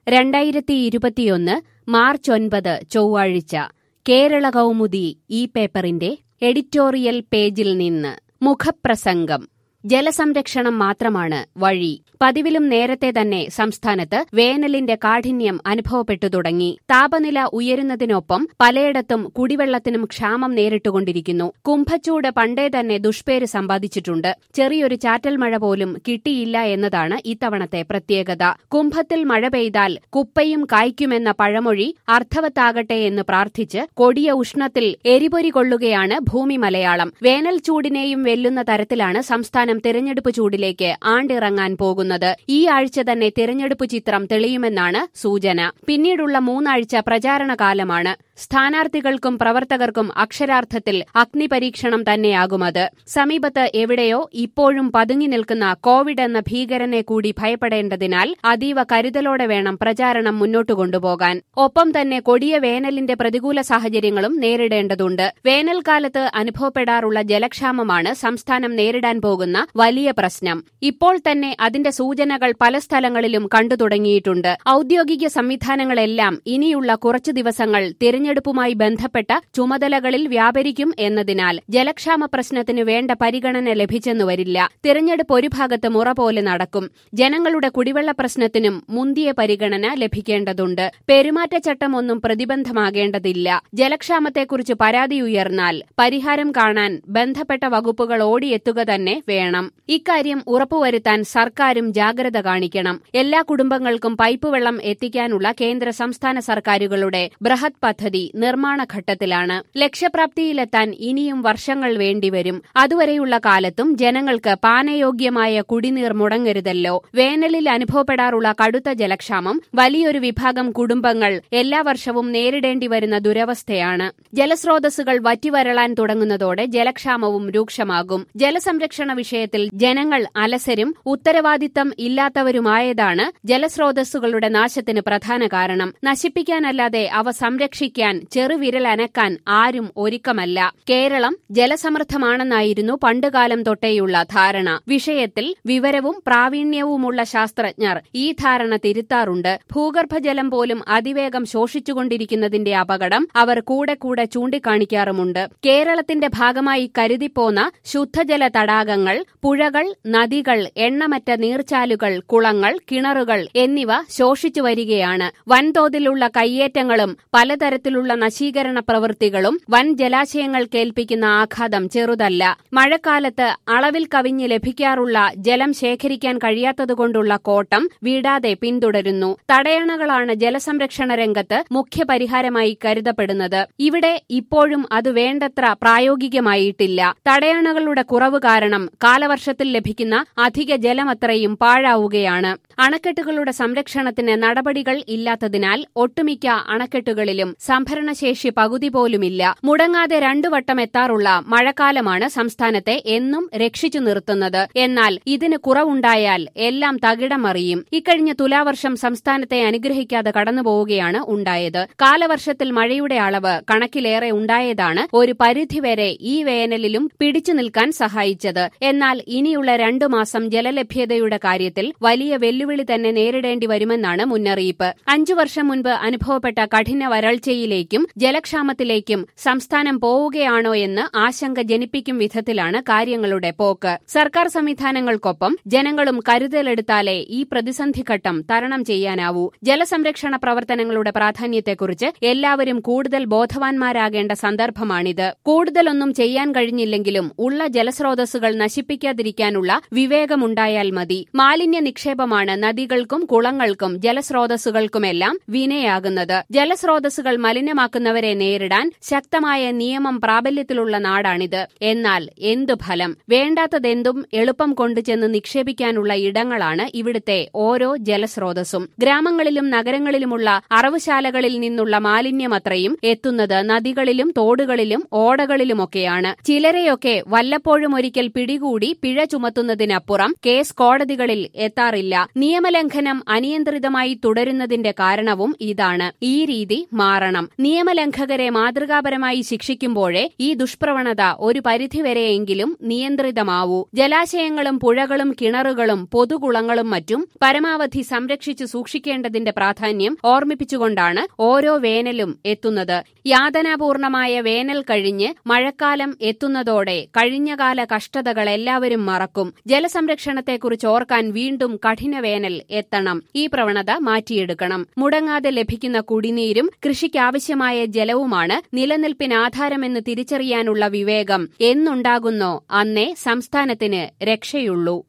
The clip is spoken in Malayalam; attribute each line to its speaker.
Speaker 1: രണ്ടായിരത്തി ഇരുപത്തിയൊന്ന് മാർച്ച് ഒൻപത് ചൊവ്വാഴ്ച കേരള കൗമുദി ഈ പേപ്പറിന്റെ എഡിറ്റോറിയൽ പേജിൽ നിന്ന് മുഖപ്രസംഗം ജലസംരക്ഷണം മാത്രമാണ് വഴി പതിവിലും നേരത്തെ തന്നെ സംസ്ഥാനത്ത് വേനലിന്റെ കാഠിന്യം അനുഭവപ്പെട്ടു തുടങ്ങി താപനില ഉയരുന്നതിനൊപ്പം പലയിടത്തും കുടിവെള്ളത്തിനും ക്ഷാമം നേരിട്ടുകൊണ്ടിരിക്കുന്നു കുംഭച്ചൂട് പണ്ടേ തന്നെ ദുഷ്പേര് സമ്പാദിച്ചിട്ടുണ്ട് ചെറിയൊരു ചാറ്റൽ മഴ പോലും കിട്ടിയില്ല എന്നതാണ് ഇത്തവണത്തെ പ്രത്യേകത കുംഭത്തിൽ മഴ പെയ്താൽ കുപ്പയും കായ്ക്കുമെന്ന പഴമൊഴി അർത്ഥവത്താകട്ടെ എന്ന് പ്രാർത്ഥിച്ച് കൊടിയ ഉഷ്ണത്തിൽ എരിപൊരി കൊള്ളുകയാണ് ഭൂമി മലയാളം വേനൽ ചൂടിനെയും വെല്ലുന്ന തരത്തിലാണ് സംസ്ഥാനം തിരഞ്ഞെടുപ്പ് ചൂടിലേക്ക് ആണ്ടിറങ്ങാൻ പോകുന്നത് ഈ ആഴ്ച തന്നെ തിരഞ്ഞെടുപ്പ് ചിത്രം തെളിയുമെന്നാണ് സൂചന പിന്നീടുള്ള മൂന്നാഴ്ച പ്രചാരണ കാലമാണ് സ്ഥാനാർത്ഥികൾക്കും പ്രവർത്തകർക്കും അക്ഷരാർത്ഥത്തിൽ അഗ്നിപരീക്ഷണം തന്നെയാകുമത് സമീപത്ത് എവിടെയോ ഇപ്പോഴും പതുങ്ങി നിൽക്കുന്ന കോവിഡ് എന്ന ഭീകരനെ കൂടി ഭയപ്പെടേണ്ടതിനാൽ അതീവ കരുതലോടെ വേണം പ്രചാരണം മുന്നോട്ടു കൊണ്ടുപോകാൻ ഒപ്പം തന്നെ കൊടിയ വേനലിന്റെ പ്രതികൂല സാഹചര്യങ്ങളും നേരിടേണ്ടതുണ്ട് വേനൽക്കാലത്ത് അനുഭവപ്പെടാറുള്ള ജലക്ഷാമമാണ് സംസ്ഥാനം നേരിടാൻ പോകുന്ന വലിയ പ്രശ്നം ഇപ്പോൾ തന്നെ അതിന്റെ സൂചനകൾ പല സ്ഥലങ്ങളിലും കണ്ടു തുടങ്ങിയിട്ടുണ്ട് ഔദ്യോഗിക സംവിധാനങ്ങളെല്ലാം ഇനിയുള്ള കുറച്ചു ദിവസങ്ങൾ തിരഞ്ഞെടുപ്പുമായി ബന്ധപ്പെട്ട ചുമതലകളിൽ വ്യാപരിക്കും എന്നതിനാൽ ജലക്ഷാമ പ്രശ്നത്തിന് വേണ്ട പരിഗണന ലഭിച്ചെന്നു വരില്ല തിരഞ്ഞെടുപ്പ് ഒരു ഭാഗത്ത് മുറ പോലെ നടക്കും ജനങ്ങളുടെ കുടിവെള്ള പ്രശ്നത്തിനും മുന്തിയ പരിഗണന ലഭിക്കേണ്ടതുണ്ട് പെരുമാറ്റച്ചട്ടമൊന്നും പ്രതിബന്ധമാകേണ്ടതില്ല ജലക്ഷാമത്തെക്കുറിച്ച് പരാതി ഉയർന്നാൽ പരിഹാരം കാണാൻ ബന്ധപ്പെട്ട വകുപ്പുകൾ ഓടിയെത്തുക തന്നെ വേണം ഇക്കാര്യം ഉറപ്പുവരുത്താൻ സർക്കാരും ജാഗ്രത കാണിക്കണം എല്ലാ കുടുംബങ്ങൾക്കും പൈപ്പ് വെള്ളം എത്തിക്കാനുള്ള കേന്ദ്ര സംസ്ഥാന സർക്കാരുകളുടെ ബൃഹത് പദ്ധതി നിർമ്മാണ ഘട്ടത്തിലാണ് ലക്ഷ്യപ്രാപ്തിയിലെത്താൻ ഇനിയും വർഷങ്ങൾ വേണ്ടിവരും അതുവരെയുള്ള കാലത്തും ജനങ്ങൾക്ക് പാനയോഗ്യമായ കുടിനീർ മുടങ്ങരുതല്ലോ വേനലിൽ അനുഭവപ്പെടാറുള്ള കടുത്ത ജലക്ഷാമം വലിയൊരു വിഭാഗം കുടുംബങ്ങൾ എല്ലാ വർഷവും നേരിടേണ്ടി വരുന്ന ദുരവസ്ഥയാണ് ജലസ്രോതസ്സുകൾ വറ്റിവരളാൻ തുടങ്ങുന്നതോടെ ജലക്ഷാമവും രൂക്ഷമാകും ജലസംരക്ഷണ വിഷയത്തിൽ ജനങ്ങൾ അലസരും ഉത്തരവാദിത്തം ഇല്ലാത്തവരുമായതാണ് ജലസ്രോതസ്സുകളുടെ നാശത്തിന് പ്രധാന കാരണം നശിപ്പിക്കാനല്ലാതെ അവ സംരക്ഷിക്കാൻ ചെറുവിരൽ അനക്കാൻ ആരും ഒരുക്കമല്ല കേരളം ജലസമൃദ്ധമാണെന്നായിരുന്നു പണ്ടുകാലം തൊട്ടേയുള്ള ധാരണ വിഷയത്തിൽ വിവരവും പ്രാവീണ്യവുമുള്ള ശാസ്ത്രജ്ഞർ ഈ ധാരണ തിരുത്താറുണ്ട് ഭൂഗർഭജലം പോലും അതിവേഗം ശോഷിച്ചുകൊണ്ടിരിക്കുന്നതിന്റെ അപകടം അവർ കൂടെ കൂടെ ചൂണ്ടിക്കാണിക്കാറുമുണ്ട് കേരളത്തിന്റെ ഭാഗമായി കരുതിപ്പോന്ന ശുദ്ധജല തടാകങ്ങൾ പുഴകൾ നദികൾ എണ്ണമറ്റ നീർച്ചാലുകൾ കുളങ്ങൾ കിണറുകൾ എന്നിവ ശോഷിച്ചു വരികയാണ് വൻതോതിലുള്ള കയ്യേറ്റങ്ങളും പലതരത്തിലുള്ള നശീകരണ പ്രവൃത്തികളും വൻ ജലാശയങ്ങൾ കേൾപ്പിക്കുന്ന ആഘാതം ചെറുതല്ല മഴക്കാലത്ത് അളവിൽ കവിഞ്ഞ് ലഭിക്കാറുള്ള ജലം ശേഖരിക്കാൻ കഴിയാത്തതുകൊണ്ടുള്ള കോട്ടം വീടാതെ പിന്തുടരുന്നു തടയണകളാണ് ജലസംരക്ഷണ രംഗത്ത് മുഖ്യ പരിഹാരമായി കരുതപ്പെടുന്നത് ഇവിടെ ഇപ്പോഴും അത് വേണ്ടത്ര പ്രായോഗികമായിട്ടില്ല തടയണകളുടെ കുറവ് കാരണം കാലവർഷത്തിൽ ലഭിക്കുന്ന അധിക ജലമത്രയും പാഴാവുകയാണ് അണക്കെട്ടുകളുടെ സംരക്ഷണത്തിന് നടപടികൾ ഇല്ലാത്തതിനാൽ ഒട്ടുമിക്ക അണക്കെട്ടുകളിലും സംഭരണശേഷി പകുതി പോലുമില്ല മുടങ്ങാതെ രണ്ടു വട്ടം എത്താറുള്ള മഴക്കാലമാണ് സംസ്ഥാനത്തെ എന്നും രക്ഷിച്ചു നിർത്തുന്നത് എന്നാൽ ഇതിന് കുറവുണ്ടായാൽ എല്ലാം തകിടമറിയും ഇക്കഴിഞ്ഞ തുലാവർഷം സംസ്ഥാനത്തെ അനുഗ്രഹിക്കാതെ കടന്നുപോവുകയാണ് ഉണ്ടായത് കാലവർഷത്തിൽ മഴയുടെ അളവ് കണക്കിലേറെ ഉണ്ടായതാണ് ഒരു പരിധിവരെ ഈ വേനലിലും പിടിച്ചു നിൽക്കാൻ സഹായിച്ചത് എന്നാൽ ഇനിയുള്ള രണ്ടു മാസം ജലലഭ്യതയുടെ കാര്യത്തിൽ വലിയ വെല്ലുവിളി തന്നെ നേരിടേണ്ടി വരുമെന്നാണ് മുന്നറിയിപ്പ് അഞ്ചു വർഷം മുൻപ് അനുഭവപ്പെട്ട കഠിന വരൾച്ചയിലേക്കും ജലക്ഷാമത്തിലേക്കും സംസ്ഥാനം പോവുകയാണോ എന്ന് ആശങ്ക ജനിപ്പിക്കും വിധത്തിലാണ് കാര്യങ്ങളുടെ പോക്ക് സർക്കാർ സംവിധാനങ്ങൾക്കൊപ്പം ജനങ്ങളും കരുതലെടുത്താലേ ഈ പ്രതിസന്ധി ഘട്ടം തരണം ചെയ്യാനാവൂ ജലസംരക്ഷണ പ്രവർത്തനങ്ങളുടെ പ്രാധാന്യത്തെക്കുറിച്ച് എല്ലാവരും കൂടുതൽ ബോധവാന്മാരാകേണ്ട സന്ദർഭമാണിത് കൂടുതലൊന്നും ചെയ്യാൻ കഴിഞ്ഞില്ലെങ്കിലും ഉള്ള ജലസ്രോതസ്സുകൾ നശിപ്പിക്കാതിരിക്കാനുള്ള വിവേകമുണ്ടായാൽ മതി മാലിന്യ നിക്ഷേപമാണ് നദികൾക്കും കുളങ്ങൾക്കും ജലസ്രോതസ്സുകൾക്കുമെല്ലാം വിനയാകുന്നത് ജലസ്രോതസ്സുകൾ മലിനമാക്കുന്നവരെ നേരിടാൻ ശക്തമായ നിയമം പ്രാബല്യത്തിലുള്ള നാടാണിത് എന്നാൽ എന്തു ഫലം വേണ്ടാത്തതെന്തും എളുപ്പം കൊണ്ടുചെന്ന് നിക്ഷേപിക്കാനുള്ള ഇടങ്ങളാണ് ഇവിടുത്തെ ഓരോ ജലസ്രോതസ്സും ഗ്രാമങ്ങളിലും നഗരങ്ങളിലുമുള്ള അറവുശാലകളിൽ നിന്നുള്ള മാലിന്യമത്രയും എത്തുന്നത് നദികളിലും തോടുകളിലും ഓടകളിലുമൊക്കെയാണ് ചിലരെയൊക്കെ വല്ലപ്പോഴും ഒരിക്കൽ പിടികൂടി പിഴ ചുമത്തുന്നതിനപ്പുറം കേസ് കോടതികളിൽ എത്താറില്ല നിയമലംഘനം അനിയന്ത്രിതമായി തുടരുന്നതിന്റെ കാരണവും ഇതാണ് ഈ രീതി മാറണം നിയമലംഘകരെ മാതൃകാപരമായി ശിക്ഷിക്കുമ്പോഴേ ഈ ദുഷ്പ്രവണത ഒരു പരിധിവരെയെങ്കിലും നിയന്ത്രിതമാവൂ ജലാശയങ്ങളും പുഴകളും കിണറുകളും പൊതുകുളങ്ങളും മറ്റും പരമാവധി സംരക്ഷിച്ചു സൂക്ഷിക്കേണ്ടതിന്റെ പ്രാധാന്യം ഓർമ്മിപ്പിച്ചുകൊണ്ടാണ് ഓരോ വേനലും എത്തുന്നത് യാതനാപൂർണമായ വേനൽ കഴിഞ്ഞ് മഴക്കാലം എത്തുന്നതോടെ കഴിഞ്ഞകാല കഷ്ടതകൾ എല്ലാവരും മറക്കും ജലസംരക്ഷണത്തെക്കുറിച്ച് ഓർക്കാൻ വീണ്ടും കഠിന വേനൽ എത്തണം ഈ പ്രവണത മാറ്റിയെടുക്കണം മുടങ്ങാതെ ലഭിക്കുന്ന കുടിനീരും കൃഷിക്കാവശ്യമായ ജലവുമാണ് നിലനിൽപ്പിന് ആധാരമെന്ന് തിരിച്ചറിയാനുള്ള വിവേകം എന്നുണ്ടാകുന്നോ അന്നേ സംസ്ഥാനത്തിന് രക്ഷയുള്ളൂ